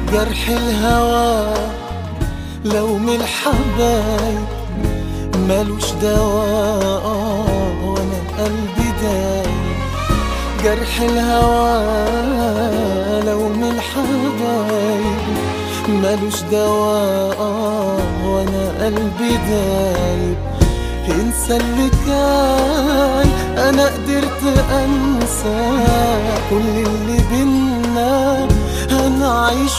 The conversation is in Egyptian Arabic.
جرح الهوى لو من الحبايب ملوش دواء وانا قلبي دايب جرح الهوى لو من الحبايب ملوش دواء وانا قلبي دايب انسى اللي كان انا قدرت انسى كل اللي بينا هنعيش